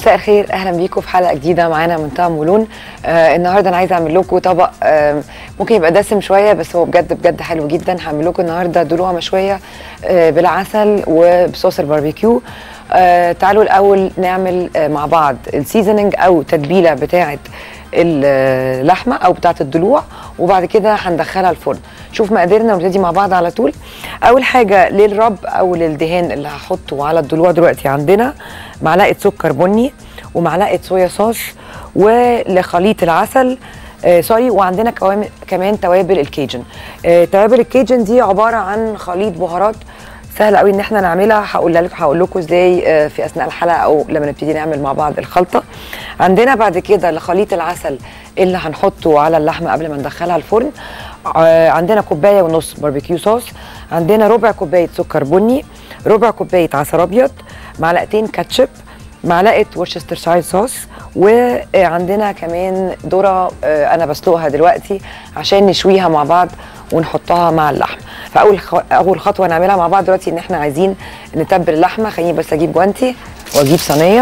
مساء الخير اهلا بيكم في حلقه جديده معانا من طعم ولون آه النهارده انا عايزه اعمل لكم طبق آه ممكن يبقى دسم شويه بس هو بجد بجد حلو جدا هعمل لكم النهارده ضلوع مشويه آه بالعسل وبصوص الباربيكيو آه تعالوا الاول نعمل آه مع بعض السيزننج او تتبيله بتاعه اللحمه او بتاعه الضلوع وبعد كده هندخلها الفرن شوف مقاديرنا ونبتدي مع بعض على طول اول حاجه للرب او للدهان اللي هحطه على الضلوع دلوقتي عندنا معلقه سكر بني ومعلقه صويا صوص ولخليط العسل آه سوري وعندنا كوام- كمان توابل الكيجن آه توابل الكيجن دي عباره عن خليط بهارات سهل قوي ان احنا نعملها هقول لكم هقول لكم ازاي آه، في اثناء الحلقه او لما نبتدي نعمل مع بعض الخلطه عندنا بعد كده لخليط العسل اللي هنحطه على اللحمه قبل ما ندخلها الفرن آه، عندنا كوبايه ونص باربيكيو صوص عندنا ربع كوبايه سكر بني ربع كوبايه عسل ابيض معلقتين كاتشب معلقه ورشسترشاير صوص وعندنا كمان ذره آه، انا بسلقها دلوقتي عشان نشويها مع بعض ونحطها مع اللحم فاول خ... اول خطوه نعملها مع بعض دلوقتي ان احنا عايزين نتبل اللحمه خليني بس اجيب جوانتي واجيب صينيه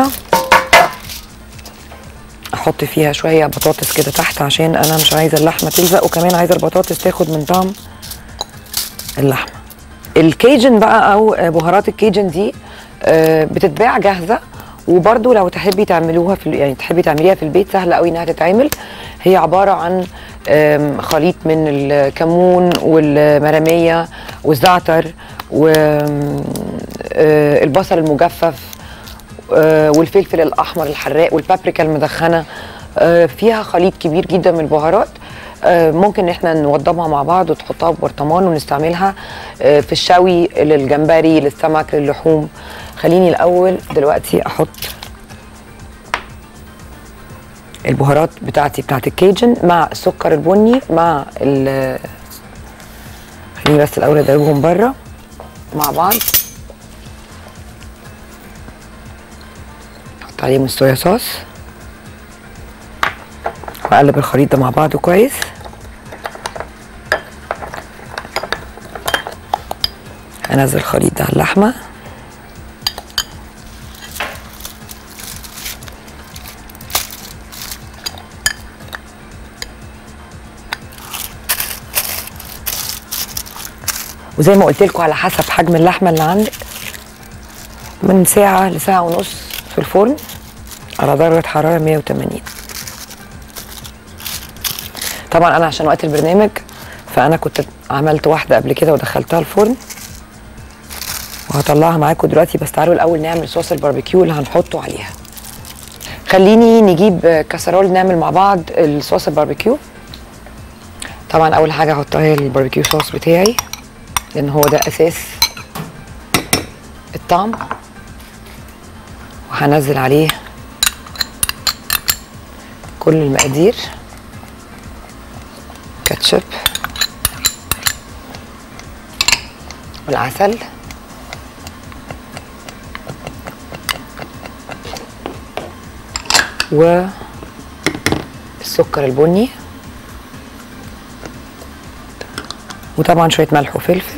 احط فيها شويه بطاطس كده تحت عشان انا مش عايزه اللحمه تلزق وكمان عايزه البطاطس تاخد من طعم اللحمه الكيجن بقى او بهارات الكيجن دي آه، بتتباع جاهزه وبرده لو تحبي تعملوها في ال- يعني تحبي تعمليها في البيت سهله قوي انها تتعمل هي عباره عن آم، خليط من الكمون والمراميه والزعتر والبصل المجفف آه، والفلفل الاحمر الحراق والبابريكا المدخنه آه، فيها خليط كبير جدا من البهارات آه، ممكن ان احنا نوضبها مع بعض وتحطها في برطمان ونستعملها آه، في الشوي للجمبري للسمك للحوم خليني الاول دلوقتي احط البهارات بتاعتي بتاعت الكيجن مع السكر البني مع ال خليني بس الاول ادوبهم بره مع بعض احط عليهم الصويا صوص واقلب الخليط ده مع بعضه كويس انزل الخليط ده على اللحمه وزي ما قلت لكم على حسب حجم اللحمه اللي عندك من ساعه لساعه ونص في الفرن على درجه حراره 180 طبعا انا عشان وقت البرنامج فانا كنت عملت واحده قبل كده ودخلتها الفرن وهطلعها معاكم دلوقتي بس تعالوا الاول نعمل صوص الباربيكيو اللي هنحطه عليها خليني نجيب كاسرول نعمل مع بعض الصوص الباربيكيو طبعا اول حاجه هحطها هي الباربيكيو صوص بتاعي لان هو ده اساس الطعم وهنزل عليه كل المقادير كاتشب والعسل والسكر البني وطبعا شويه ملح وفلفل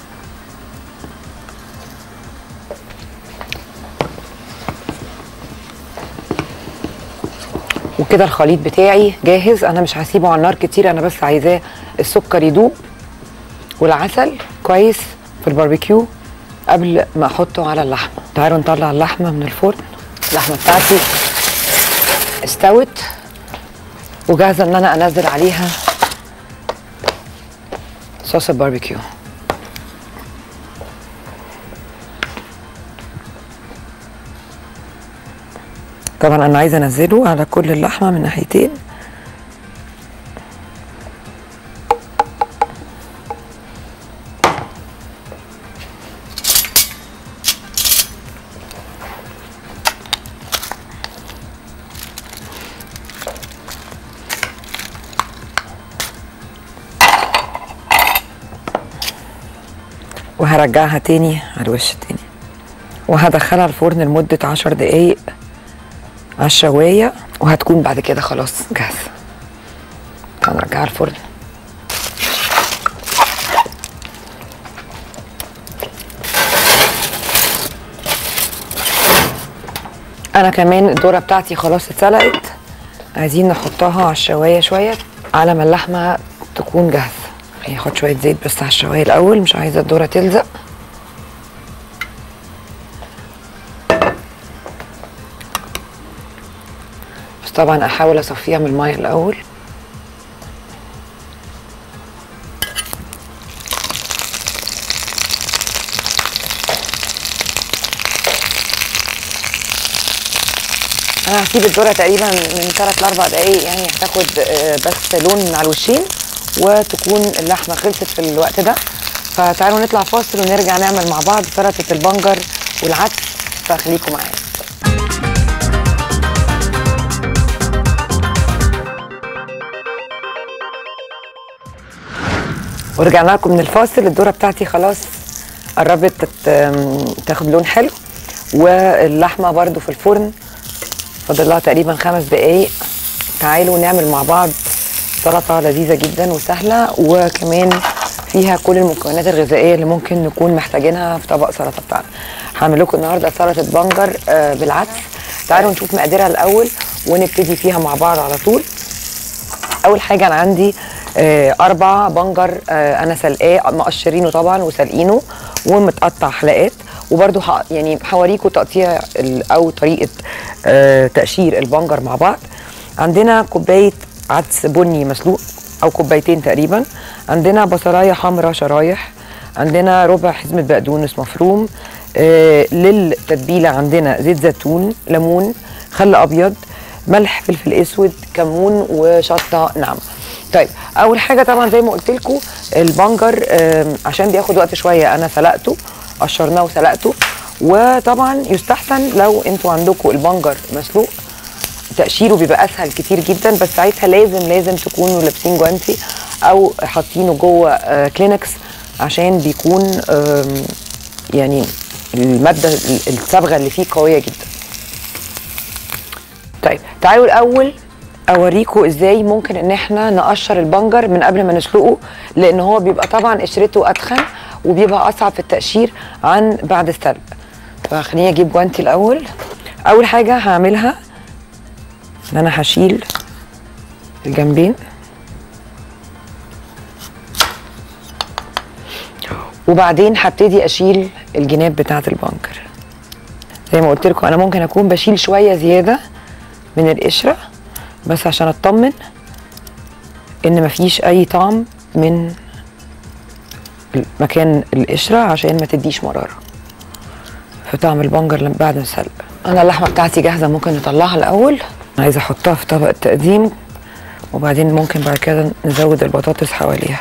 وكده الخليط بتاعي جاهز انا مش هسيبه على النار كتير انا بس عايزاه السكر يدوب والعسل كويس في الباربيكيو قبل ما احطه على اللحمه تعالوا نطلع اللحمه من الفرن اللحمه بتاعتي استوت وجاهزه ان انا انزل عليها صوص الباربيكيو طبعا انا عايزه انزله على كل اللحمه من ناحيتين وهرجعها تاني على الوش التاني وهدخلها الفرن لمدة عشر دقايق على الشواية وهتكون بعد كده خلاص جاهزة هنرجعها الفرن انا كمان الذره بتاعتي خلاص اتسلقت عايزين نحطها على الشوايه شويه على ما اللحمه تكون جاهزه هاخد شويه زيت بس على الشوايه الاول مش عايزه الذره تلزق بس طبعا احاول اصفيها من الميه الاول انا هسيب الذره تقريبا من 3 ل 4 دقايق يعني هتاخد آه، بس لون على الوشين وتكون اللحمه خلصت في الوقت ده فتعالوا نطلع فاصل ونرجع نعمل مع بعض سلطه البنجر والعدس فخليكم معايا ورجعنا لكم من الفاصل الذره بتاعتي خلاص قربت تت- تاخد لون حلو واللحمه برده في الفرن فاضل لها تقريبا خمس دقايق تعالوا نعمل مع بعض سلطه لذيذه جدا وسهله وكمان فيها كل المكونات الغذائيه اللي ممكن نكون محتاجينها في طبق سلطه بتاعنا هعمل لكم النهارده سلطه بنجر آه، بالعدس تعالوا نشوف مقاديرها الاول ونبتدي فيها مع بعض على طول اول حاجه انا عندي آه، اربع بنجر آه، انا سلقاه مقشرينه طبعا وسلقينه ومتقطع حلقات وبرده يعني هوريكم تقطيع ال- او طريقه آه، تقشير البنجر مع بعض عندنا كوبايه عدس بني مسلوق او كوبايتين تقريبا عندنا بصلايه حمراء شرايح عندنا ربع حزمه بقدونس مفروم آه للتتبيله عندنا زيت زيتون ليمون خل ابيض ملح فلفل اسود كمون وشطه ناعمه طيب اول حاجه طبعا زي ما قلت لكم البنجر آم، عشان بياخد وقت شويه انا سلقته قشرناه وسلقته وطبعا يستحسن لو انتوا عندكم البنجر مسلوق تقشيره بيبقى اسهل كتير جدا بس ساعتها لازم لازم تكونوا لابسين جوانتي او حاطينه جوه آه، كلينكس عشان بيكون آم، يعني الماده الصبغه اللي فيه قويه جدا طيب تعالوا الاول اوريكم ازاي ممكن ان احنا نقشر البنجر من قبل ما نسلقه لان هو بيبقى طبعا قشرته اتخن وبيبقى اصعب في التقشير عن بعد السلق فخليني اجيب جوانتي الاول اول حاجه هعملها ان انا هشيل الجنبين وبعدين هبتدي اشيل الجناب بتاعه البنجر زي ما قلت لكم انا ممكن اكون بشيل شويه زياده من القشره بس عشان اطمن ان مفيش اي طعم من مكان القشره عشان ما تديش مراره في طعم البنجر لما بعد السلق انا اللحمه بتاعتي جاهزه ممكن نطلعها الاول عايزه احطها في طبق التقديم وبعدين ممكن بعد كده نزود البطاطس حواليها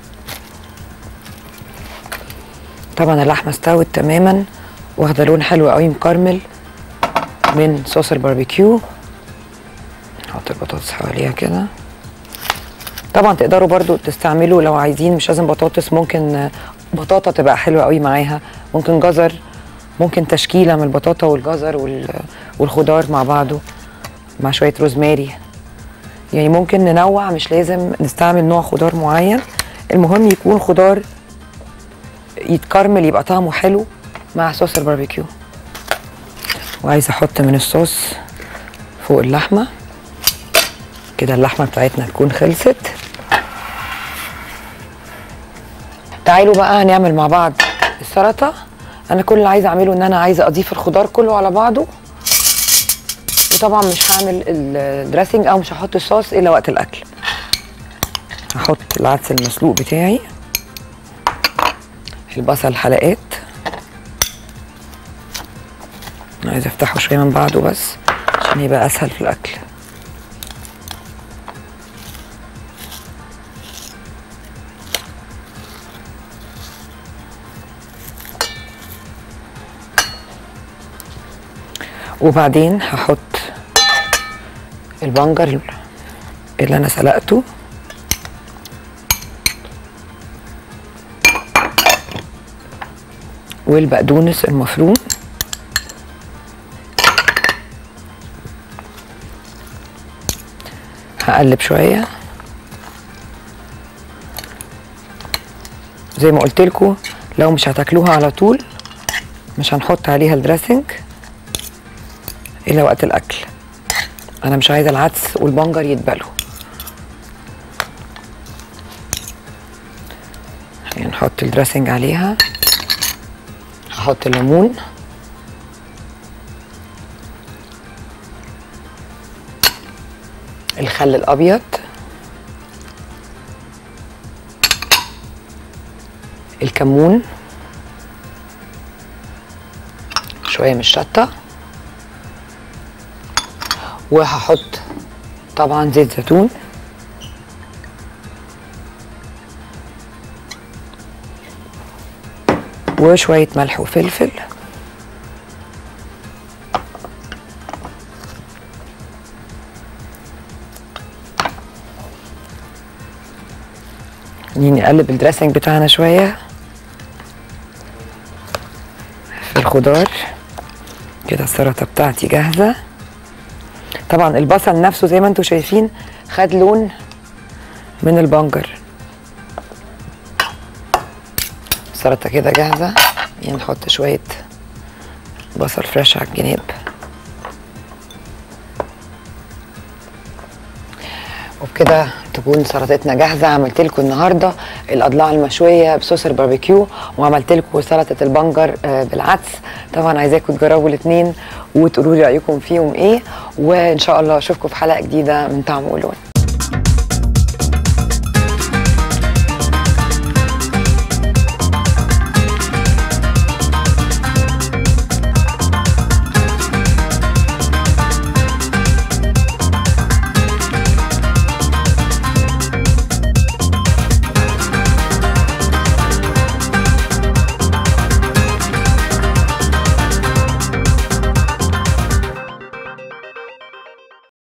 طبعا اللحمه استوت تماما واخده لون حلو قوي مكرمل من صوص الباربيكيو نحط البطاطس حواليها كده طبعا تقدروا برضو تستعملوا لو عايزين مش لازم بطاطس ممكن آه، بطاطا تبقى حلوه قوي معاها ممكن جزر ممكن تشكيله من البطاطا والجزر وال- والخضار مع بعضه مع شويه روزماري يعني ممكن ننوع مش لازم نستعمل نوع خضار معين المهم يكون خضار يتكرمل يبقى طعمه حلو مع صوص الباربيكيو وعايزه احط من الصوص فوق اللحمه كده اللحمه بتاعتنا تكون خلصت تعالوا بقى هنعمل مع بعض السلطه انا كل اللي عايزه اعمله ان انا عايزه اضيف الخضار كله على بعضه وطبعا مش هعمل الدريسنج او مش هحط الصوص الا وقت الاكل هحط العدس المسلوق بتاعي البصل حلقات أنا عايزه افتحه شويه من بعده بس عشان يبقى اسهل في الاكل وبعدين هحط البنجر اللي انا سلقته والبقدونس المفروم هقلب شويه زي ما قلت لكم لو مش هتاكلوها على طول مش هنحط عليها الدريسنج الى وقت الاكل انا مش عايزه العدس والبنجر يتبلوا خلينا نحط الدريسنج عليها هحط الليمون الخل الابيض الكمون شويه من الشطه وهحط طبعا زيت زيتون وشويه ملح وفلفل خليني نقلب الدريسنج بتاعنا شويه في الخضار كده السلطه بتاعتي جاهزه طبعا البصل نفسه زي ما انتم شايفين خد لون من البنجر السلطه كده جاهزه يعني نحط شويه بصل فريش على الجناب وبكده تكون سلطتنا جاهزه عملت لكم النهارده الاضلاع المشويه بصوص الباربيكيو وعملت لكم سلطه البنجر آه، بالعدس طبعا عايزاكم تجربوا الاثنين وتقولوا لي رايكم فيهم ايه وان شاء الله اشوفكم في حلقه جديده من طعم ولون